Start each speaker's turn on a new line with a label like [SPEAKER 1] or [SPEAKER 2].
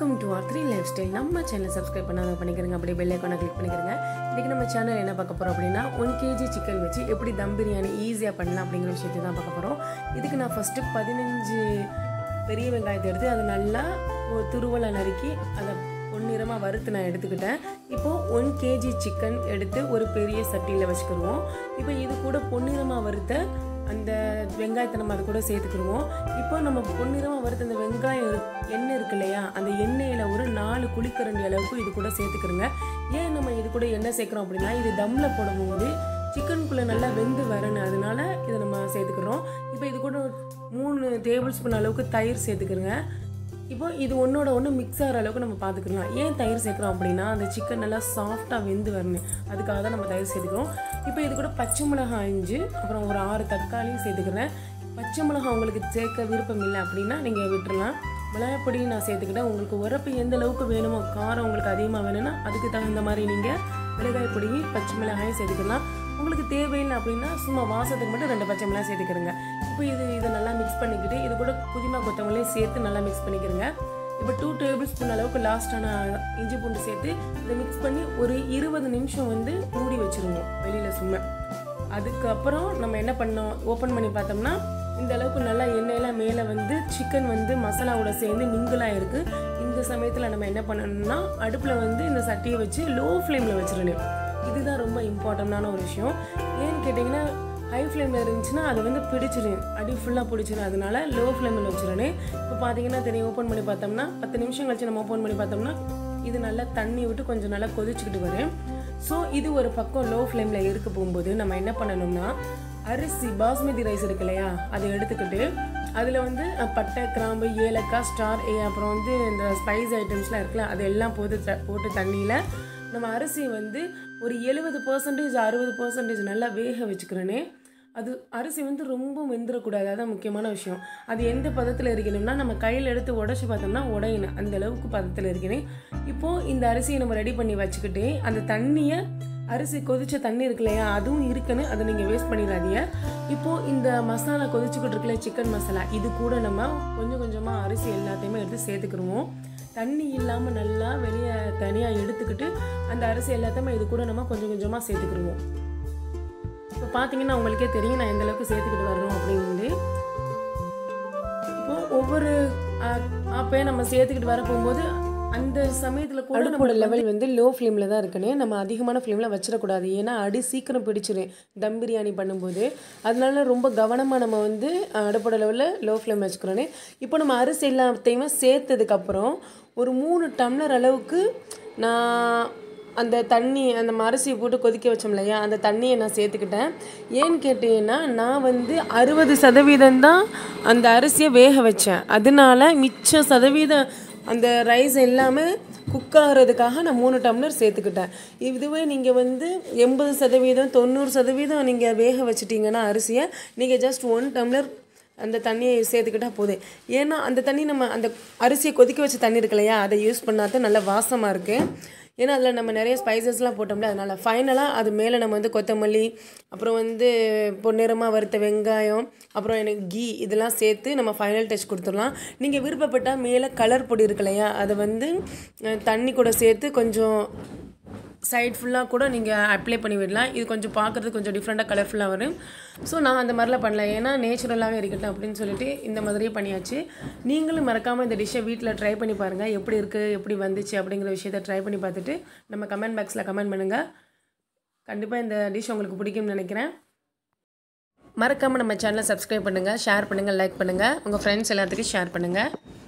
[SPEAKER 1] welcome to R three lifestyle நம்ம channel subscribe பண்ணாத பண்ணிக்கிறங்க அப்படியே பெல் ஐக்கானை கிளிக் பண்ணிக்கிறங்க இன்றைக்கி நம்ம சேனல் என்ன பார்க்க போகிறோம் அப்படின்னா ஒன் கேஜி சிக்கன் வச்சு எப்படி தம் பிரியாணி ஈஸியாக பண்ணலாம் அப்படிங்கிற விஷயத்தை தான் பார்க்க போகிறோம் இதுக்கு நான் ஃபஸ்ட்டு பதினஞ்சு பெரிய வெங்காயத்தை எடுத்து அதை நல்லா ஒரு துருவலை நறுக்கி அதை பொன்னிறமாக வறுத்து நான் எடுத்துக்கிட்டேன் இப்போது ஒன் கேஜி சிக்கன் எடுத்து ஒரு பெரிய சட்டியில் வச்சுக்கிடுவோம் இப்போ இது கூட பொன்னிறமாக வறுத்த அந்த வெங்காயத்தை நம்ம அது கூட சேர்த்துக்கிடுவோம் இப்போ நம்ம பொன்னிறமாக வறுத்த அந்த வெங்காயம் இரு- எண்ணெய் இருக்கு இல்லையா அந்த எண்ணெயில் ஒரு நாலு குழிக்கரண்டி அளவுக்கு இது கூட சேர்த்துக்கிறோங்க ஏன் நம்ம இது கூட எண்ணெய் சேர்க்குறோம் அப்படின்னா இது தம்மில் போடும்போது சிக்கனுக்குள்ளே நல்லா வெந்து வரணும் அதனால இதை நம்ம சேர்த்துக்கிறோம் இப்போ இது கூட மூணு டேபிள் ஸ்பூன் அளவுக்கு தயிர் சேர்த்துக்கிறோங்க இப்போ இது ஒன்றோட ஒன்று மிக்ஸ் ஆகிற அளவுக்கு நம்ம பார்த்துக்கலாம் ஏன் தயிர் சேர்க்குறோம் அப்படின்னா அந்த சிக்கன் நல்லா சாஃப்டாக வெந்து வரணும் அதுக்காக தான் நம்ம தயிர் சேர்த்துக்கிறோம் இப்போ இது கூட பச்சை மிளகாய் அஞ்சு அப்புறம் ஒரு ஆறு தக்காளியும் சேர்த்துக்கிறேன் பச்சை மிளகாய் உங்களுக்கு சேர்க்க விருப்பம் இல்லை அப்படின்னா நீங்கள் விட்டுறலாம் மிளகாய் நான் சேர்த்துக்கிட்டேன் உங்களுக்கு உரப்பு எந்த அளவுக்கு வேணுமோ காரம் உங்களுக்கு அதிகமாக வேணும்னா அதுக்கு தகுந்த மாதிரி நீங்கள் மிளகாய் பொடி பச்சை மிளகாயும் சேர்த்துக்கலாம் உங்களுக்கு தேவையில்லை அப்படின்னா சும்மா வாசத்துக்கு மட்டும் ரெண்டு பச்சை மிளகாய் சேர்த்துக்கிறங்க இப்போ இது இதை நல்லா மிக்ஸ் பண்ணிக்கிட்டு இது கூட புதினா கொத்தமல்லியும் சேர்த்து நல்லா மிக்ஸ் பண்ணிக்கிறங்க இப்போ டூ டேபிள் ஸ்பூன் அளவுக்கு லாஸ்ட்டான இஞ்சி பூண்டு சேர்த்து இதை மிக்ஸ் பண்ணி ஒரு இருபது நிமிஷம் வந்து மூடி வச்சுருவோம் வெளியில் சும்மா அதுக்கப்புறம் நம்ம என்ன பண்ணோம் ஓப்பன் பண்ணி பார்த்தோம்னா இந்த அளவுக்கு நல்லா எண்ணெயெல்லாம் மேலே வந்து சிக்கன் வந்து மசாலாவோட சேர்ந்து மிங்கிளாக இருக்குது இந்த சமயத்தில் நம்ம என்ன பண்ணணும்னா அடுப்பில் வந்து இந்த சட்டியை வச்சு லோ ஃப்ளேமில் வச்சிடணும் இதுதான் ரொம்ப இம்பார்ட்டண்டான ஒரு விஷயம் ஏன்னு கேட்டிங்கன்னா ஹை ஃப்ளேமில் இருந்துச்சுன்னா அது வந்து பிடிச்சிடும் அடி ஃபுல்லாக பிடிச்சிடும் அதனால லோ ஃப்ளேமில் வச்சிடணும் இப்போ பார்த்தீங்கன்னா தெரியும் ஓப்பன் பண்ணி பார்த்தோம்னா பத்து நிமிஷம் கழிச்சு நம்ம ஓப்பன் பண்ணி பார்த்தோம்னா இது நல்லா தண்ணி விட்டு கொஞ்சம் நல்லா கொதிச்சுக்கிட்டு வரும் ஸோ இது ஒரு பக்கம் லோ ஃப்ளேமில் இருக்க போகும்போது நம்ம என்ன பண்ணணும்னா அரிசி பாஸ்மதி ரைஸ் இருக்கு இல்லையா அதை எடுத்துக்கிட்டு அதில் வந்து அஹ், பட்டை கிராம்பு ஏலக்காய் ஸ்டார் ஏ அப்புறம் வந்து இந்த ஸ்பைஸ் ஐட்டம்ஸ்லாம் இருக்குல்ல அது எல்லாம் போட்டு த- போட்டு தண்ணியில் நம்ம அரிசி வந்து ஒரு எழுபது பர்சன்டேஜ் அறுபது பர்சன்டேஜ் நல்லா வேக வச்சுக்கிறேனே அது அரிசி வந்து ரொம்ப வெந்துடக்கூடாது அதான் முக்கியமான விஷயம் அது எந்த பதத்தில் இருக்கணும்னா நம்ம கையில் எடுத்து உடச்சி பார்த்தோம்னா உடையணும் அந்த அளவுக்கு பதத்தில் இருக்கணும் இப்போது இந்த அரிசியை நம்ம ரெடி பண்ணி வச்சுக்கிட்டு அந்த தண்ணியை அரிசி கொதிச்ச தண்ணி இருக்கு இல்லையா அதுவும் இருக்குன்னு அதை நீங்கள் வேஸ்ட் பண்ணிடாதீங்க இப்போது இந்த மசாலா கொதிச்சுக்கிட்டு இருக்குல்ல சிக்கன் மசாலா இது கூட நம்ம கொஞ்சம் கொஞ்சமாக அரிசி எல்லாத்தையுமே எடுத்து சேர்த்துக்கிருவோம் தண்ணி இல்லாமல் நல்லா வெளியே தனியாக எடுத்துக்கிட்டு அந்த அரிசி எல்லாத்தையுமே இது கூட நம்ம கொஞ்சம் கொஞ்சமாக சேர்த்துக்கிருவோம் இப்போ பார்த்தீங்கன்னா உங்களுக்கே தெரியும் நான் எந்த அளவுக்கு சேர்த்துக்கிட்டு வரணும் அப்படின்னு இப்போ ஒவ்வொரு அப்பயே நம்ம சேர்த்துக்கிட்டு வர போகும்போது அந்த சமயத்தில் கூட நம்மளோட லெவல் வந்து லோ ஃப்ளேமில் தான் இருக்கணும் நம்ம அதிகமான ஃப்ளேமில் வச்சிடக்கூடாது ஏன்னா அடி சீக்கிரம் பிடிச்சிரும் தம் பிரியாணி பண்ணும்போது அதனால ரொம்ப கவனமாக நம்ம வந்து அஹ், அடுப்போட லெவலில் லோ ஃப்ளேம் வச்சுக்கிறோன்னு இப்போ நம்ம அரிசி எல்லாத்தையுமே சேர்த்ததுக்கப்புறம் ஒரு மூணு டம்ளர் அளவுக்கு நான் அந்த தண்ணி அந்த அரிசியை போட்டு கொதிக்க வச்சோம் இல்லையா அந்த தண்ணியை நான் சேர்த்துக்கிட்டேன் ஏன்னு கேட்டீங்கன்னா நான் வந்து அறுபது சதவீதம் தான் அந்த அரிசியை வேக வச்சேன் அதனால மிச்சம் சதவீதம் அந்த ரைஸ் எல்லாமே குக் ஆகிறதுக்காக நான் மூணு டம்ளர் சேர்த்துக்கிட்டேன் இதுவே நீங்கள் வந்து எண்பது சதவீதம் தொண்ணூறு சதவீதம் நீங்கள் வேக வச்சிட்டிங்கன்னா அரிசியை நீங்கள் ஜஸ்ட் ஒன் டம்ளர் அந்த தண்ணியை சேர்த்துக்கிட்டா போதும் ஏன்னா அந்த தண்ணி நம்ம அந்த அரிசியை கொதிக்க வச்ச தண்ணி இருக்கு இல்லையா அதை யூஸ் பண்ணாதான் நல்ல வாசமாக இருக்குது ஏன்னா அதில் நம்ம நிறைய ஸ்பைசஸ்லாம் போட்டோம்ல அதனால் ஃபைனலாக அது மேலே நம்ம வந்து கொத்தமல்லி அப்புறம் வந்து பொன்னிறமாக வறுத்த வெங்காயம் அப்புறம் எனக்கு கீ இதெல்லாம் சேர்த்து நம்ம ஃபைனல் டச் கொடுத்துடலாம் நீங்கள் விருப்பப்பட்டால் மேலே கலர் பொடி இருக்கு இல்லையா அதை வந்து அஹ், தண்ணி கூட சேர்த்து கொஞ்சம் சைட் ஃபுல்லாக கூட நீங்கள் அப்ளை பண்ணி விடலாம் இது கொஞ்சம் பார்க்குறதுக்கு கொஞ்சம் டிஃப்ரெண்ட்டாக கலர்ஃபுல்லாக வரும் ஸோ நான் அந்த மாதிரிலாம் பண்ணல ஏன்னா நேச்சுரலாகவே இருக்கட்டும் அப்படின்னு சொல்லிட்டு இந்த மாதிரியே பண்ணியாச்சு நீங்களும் மறக்காமல் இந்த டிஷ்ஷை வீட்டில் ட்ரை பண்ணி பாருங்கள் எப்படி இருக்குது எப்படி வந்துச்சு அப்படிங்கிற விஷயத்த ட்ரை பண்ணி பார்த்துட்டு நம்ம கமெண்ட் பாக்ஸில் கமெண்ட் பண்ணுங்கள் கண்டிப்பாக இந்த டிஷ் உங்களுக்கு பிடிக்கும்னு நினைக்கிறேன் மறக்காமல் நம்ம சேனலை சப்ஸ்கிரைப் பண்ணுங்கள் ஷேர் பண்ணுங்கள் லைக் பண்ணுங்கள் உங்கள் ஃப்ரெண்ட்ஸ் எல்லாத்துக்கும் ஷேர் பண்ணுங்கள்